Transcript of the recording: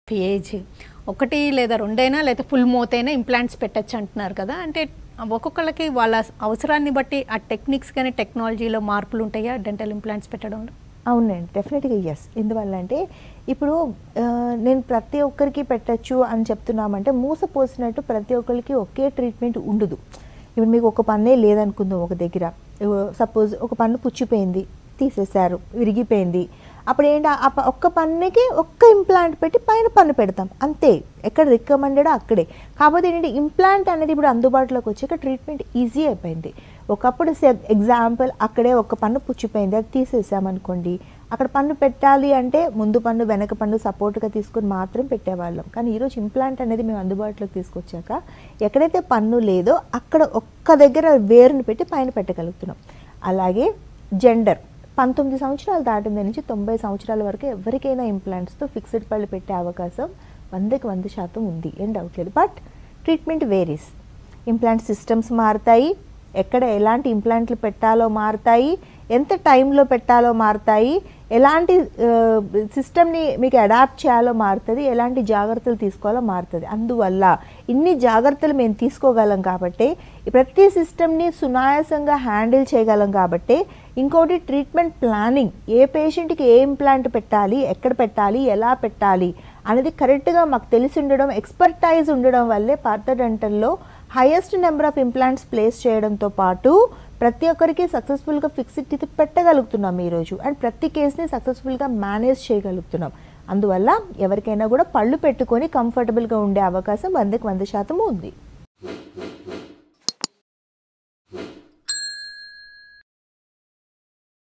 age ఒకటి లేదా రెండైనా లేదా ఫుల్ మోతైనా ఇంప్లాంట్స్ పెట్టచ్చు అంటున్నారు కదా అంటే ఒక్కొక్కళ్ళకి వాళ్ళ అవసరాన్ని బట్టి ఆ టెక్నిక్స్ కానీ టెక్నాలజీలో మార్పులు ఉంటాయా డెంటల్ ఇంప్లాంట్స్ పెట్టడంలో అవునండి డెఫినెట్గా ఎస్ ఎందువల్ల అంటే ఇప్పుడు ఆ, నేను ప్రతి ఒక్కరికి పెట్టచ్చు అని చెప్తున్నామంటే మూసపోసినట్టు ప్రతి ఒక్కరికి ఒకే ట్రీట్మెంట్ ఉండదు ఇప్పుడు మీకు ఒక పన్నే లేదనుకుందాం ఒక దగ్గర సపోజ్ ఒక పన్ను పుచ్చిపోయింది తీసేశారు విరిగిపోయింది అప్పుడు ఏంటి ఆ ప- ఒక్క పన్నుకి ఒక్క ఇంప్లాంట్ పెట్టి పైన పన్ను పెడతాం అంతే ఎక్కడ రికమెండెడ్ అక్కడే కాకపోతే ఏంటంటే ఇంప్లాంట్ అనేది ఇప్పుడు అందుబాటులోకి వచ్చాక ట్రీట్మెంట్ ఈజీ అయిపోయింది ఒకప్పుడు ఎగ్జాంపుల్ అక్కడే ఒక పన్ను పుచ్చిపోయింది అది తీసేసామనుకోండి అక్కడ పన్ను పెట్టాలి అంటే ముందు పన్ను వెనక పన్ను సపోర్ట్గా తీసుకొని మాత్రం పెట్టేవాళ్ళం కానీ ఈరోజు ఇంప్లాంట్ అనేది మేము అందుబాటులోకి తీసుకొచ్చాక ఎక్కడైతే పన్ను లేదో అక్కడ ఒక్క దగ్గర వేరుని పెట్టి పైన పెట్టగలుగుతున్నాం అలాగే జెండర్ పంతొమ్మిది సంవత్సరాలు దాటిన దగ్గర నుంచి తొంభై సంవత్సరాల వరకు ఎవరికైనా ఇంప్లాంట్స్తో ఫిక్స్డ్ పళ్ళు పెట్టే అవకాశం వందకి వంద శాతం ఉంది ఏం డౌట్ లేదు but treatment varies implant systems మారుతాయి ఎక్కడ ఎలాంటి ఇంప్లాంట్లు పెట్టాలో మారుతాయి ఎంత టైంలో పెట్టాలో మారుతాయి ఎలాంటి సిస్టమ్ని మీకు అడాప్ట్ చేయాలో మారుతుంది ఎలాంటి జాగ్రత్తలు తీసుకోవాలో మారుతుంది అందువల్ల ఇన్ని జాగ్రత్తలు మేము తీసుకోగలం కాబట్టి ప్రతి సిస్టమ్ని సునాయాసంగా హ్యాండిల్ చేయగలం కాబట్టి ఇంకోటి ట్రీట్మెంట్ ప్లానింగ్ ఏ పేషెంట్కి ఏ ఇంప్లాంట్ పెట్టాలి ఎక్కడ పెట్టాలి ఎలా పెట్టాలి అనేది కరెక్ట్గా మాకు తెలిసి ఉండడం ఎక్స్పర్టైజ్ ఉండడం వల్లే పార్థ డెంటల్లో highest number of implants place చేయడంతో పాటు ప్రతి ఒక్కరికి సక్సెస్ఫుల్గా ఫిక్స్డ్ టీత్ పెట్టగలుగుతున్నాం ఈరోజు అండ్ ప్రతి కేసుని సక్సెస్ఫుల్గా మేనేజ్ చేయగలుగుతున్నాం అందువల్ల ఎవరికైనా కూడా పళ్ళు పెట్టుకొని కంఫర్టబుల్గా ఉండే అవకాశం వందకి వంద శాతం ఉంది